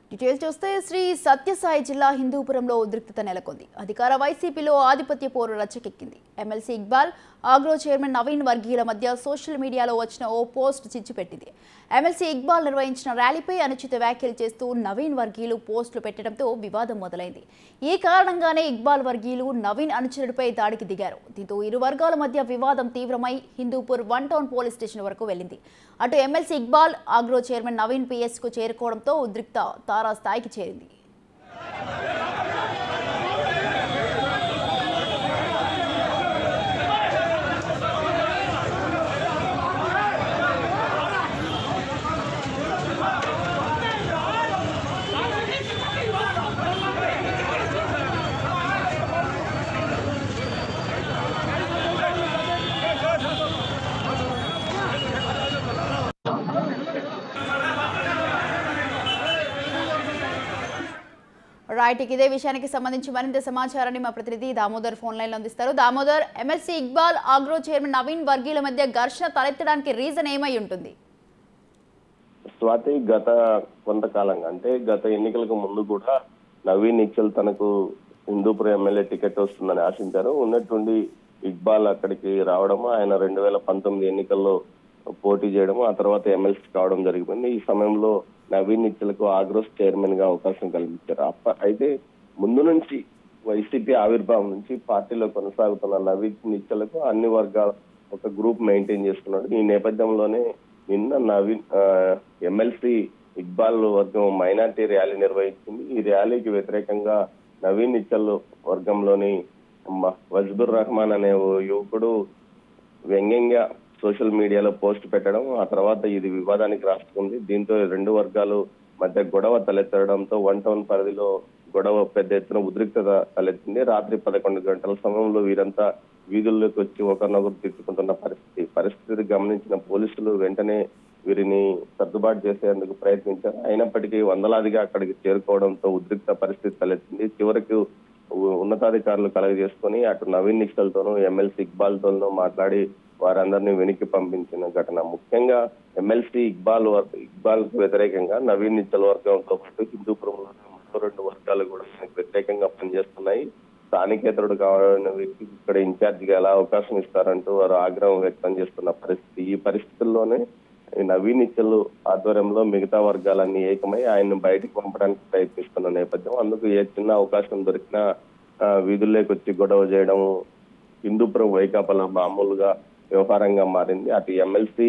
Details చూస్తే శ్రీ సత్యసాయి జిల్లా హిందూపురంలో ఉద్రిక్తత నెలకొంది అధికార వైసీపీలో ఆధిపత్య పోరు రచ్చకెక్కింది MLC Iqbal agro chairman Naveen వర్గీయుల మధ్య సోషల్ మీడియాలో వచ్చిన ఓ పోస్ట్ చిచ్చుపెట్టింది ఎమ్మెల్సీ ఇక్బాల్ నిర్వహించిన ర్యాలీపై అనుచిత వ్యాఖ్యలు చేస్తూ నవీన్ వర్గీయులు పోస్టులు పెట్టడంతో వివాదం మొదలైంది ఈ కారణంగానే ఇక్బాల్ వర్గీయులు నవీన్ అనుచరుడిపై దాడికి దిగారు దీంతో ఇరు వర్గాల మధ్య వివాదం తీవ్రమై Hindupur one town police station వరకు వెళ్ళింది అటు MLC Iqbal agro chairman Naveen PS కు చేరుకోవడంతో ఉద్రిక్త తారా స్థాయికి చేరింది రైట్ ఇక ఇదే విషయానికి సంబంధించి మరింత సమాచారాన్ని మా ప్రతినిధి దామోదర్ ఫోన్ లైన్లో అందిస్తారు Damodar MLC Iqbal agro chairman Naveen వర్గీయుల మధ్య ఘర్షణ తలెత్తడానికి రీజన్ ఏమై ఉంటుంది స్వాతి గత కొంతకాలంగా అంటే గత ఎన్నికలకు ముందు కూడా నవీన్ నిచ్చల్ తనకు హిందూపురం ఎమ్మెల్యే టికెట్ వస్తుందని ఆశించారు ఉన్నట్టుండి ఇక్బాల్ అక్కడికి రావడం ఆయన రెండు వేల పంతొమ్మిది ఎన్నికల్లో పోటీ చేయడం ఆ తర్వాత ఎమ్మెల్సీ కావడం జరిగింది ఈ సమయంలో నవీన్ నిచ్చలకు ఆగ్రోస్ చైర్మన్ గా అవకాశం కల్పించారు అప్ప అయితే ముందు నుంచి వైసీపీ ఆవిర్భావం నుంచి పార్టీలో కొనసాగుతున్న నవీన్ నిచ్చలకు అన్ని వర్గాల ఒక గ్రూప్ మెయింటైన్ చేస్తున్నాడు ఈ నేపథ్యంలోనే నిన్న నవీన్ ఎమ్మెల్సీ ఇక్బాల్ వర్గం మైనార్టీ ర్యాలీ నిర్వహించింది ఈ ర్యాలీకి వ్యతిరేకంగా నవీన్ నిచ్చల్ వర్గంలోని మ- వజ్బుర్ రహమాన్ అనే ఓ యువకుడు వ్యంగ్యంగా సోషల్ మీడియాలో పోస్ట్ పెట్టడం ఆ తర్వాత ఇది వివాదానికి రాసుకుంది దీంతో రెండు వర్గాలు మధ్య గొడవ తలెత్తడంతో వన్ టౌన్ పరిధిలో గొడవ పెద్ద ఎత్తున ఉద్రిక్తత తలెత్తింది రాత్రి పదకొండు గంటల సమయంలో వీరంతా వీధుల్లోకి వచ్చి ఒకరినొకరు తిట్టుకుంటున్న పరిస్థితి పరిస్థితి గమనించిన పోలీసులు వెంటనే వీరిని సర్దుబాటు చేసేందుకు ప్రయత్నించారు అయినప్పటికీ వందలాదిగా అక్కడికి చేరుకోవడంతో ఉద్రిక్త పరిస్థితి తలెత్తింది చివరకు ఉ- ఉన్నతాధికారులు కలగజేసుకొని అటు నవీన్ నిక్షల్తోనూ ఎమ్మెల్సీ ఇక్బాల్ తోనూ మాట్లాడి వారందరినీ వెనక్కి పంపించిన ఘటన ముఖ్యంగా ఎమ్మెల్సీ ఇక్బాల్ వర్- ఇక్బాల్ కు వ్యతిరేకంగా నవీన్ నిచ్చల్ వర్గంతో పాటు హిందూపురంలో మరో రెండు వర్గాలు కూడా ఆయనకు వ్యతిరేకంగా పనిచేస్తున్నాయి స్థానికేతరుడు కావాలని వ్యక్తికి ఇక్కడ ఇన్ఛార్జ్ గా ఎలా అవకాశం ఇస్తారంటూ వారు ఆగ్రహం వ్యక్తం చేస్తున్న పరిస్థితి ఈ పరిస్థితుల్లోనే ఈ నవీన్ నిచ్చల్ ఆధ్వర్యంలో మిగతా వర్గాలన్నీ ఏకమై ఆయన్ని బయటికి పంపడానికి ప్రయత్నిస్తున్న నేపథ్యం అందుకు ఏ చిన్న అవకాశం దొరికినా ఆ, వీధుల్లోకి వచ్చి గొడవ చేయడం హిందూపురం వైకాపాల మామూలుగా వ్యవహారంగా మారింది అటు ఎమ్మెల్సీ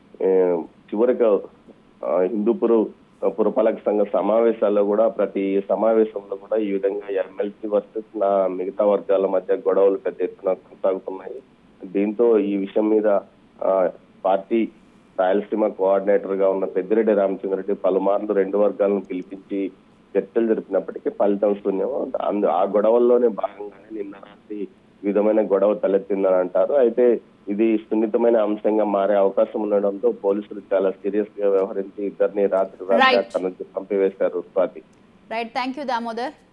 చివరికి ఆ, హిందూపురం పురపాలక సంఘ సమావేశాల్లో కూడా ప్రతి సమావేశంలో కూడా ఈ విధంగా ఎమ్మెల్సీ వర్సెస్ నా మిగతా వర్గాల మధ్య గొడవలు పెద్ద ఎత్తున కొనసాగుతున్నాయి దీంతో ఈ విషయం మీద ఆ, పార్టీ రాయలసీమ కోఆర్డినేటర్ గా ఉన్న పెద్దిరెడ్డి రామచంద్రరెడ్డి పలుమార్లు రెండు వర్గాలను పిలిపించి చర్చలు జరిపినప్పటికీ ఫలితం శూన్యం అందు ఆ గొడవల్లోనే భాగంగానే నిన్న రాత్రి ఈ విధమైన గొడవ తలెత్తిందని అంటారు అయితే ఇది సున్నితమైన అంశంగా మారే అవకాశం ఉండడంతో పోలీసులు చాలా సీరియస్ గా వ్యవహరించి ఇద్దరిని రాత్రి రాత్రి Right. అక్కడి నుంచి పంపివేశారు Swathi right thank you Damodar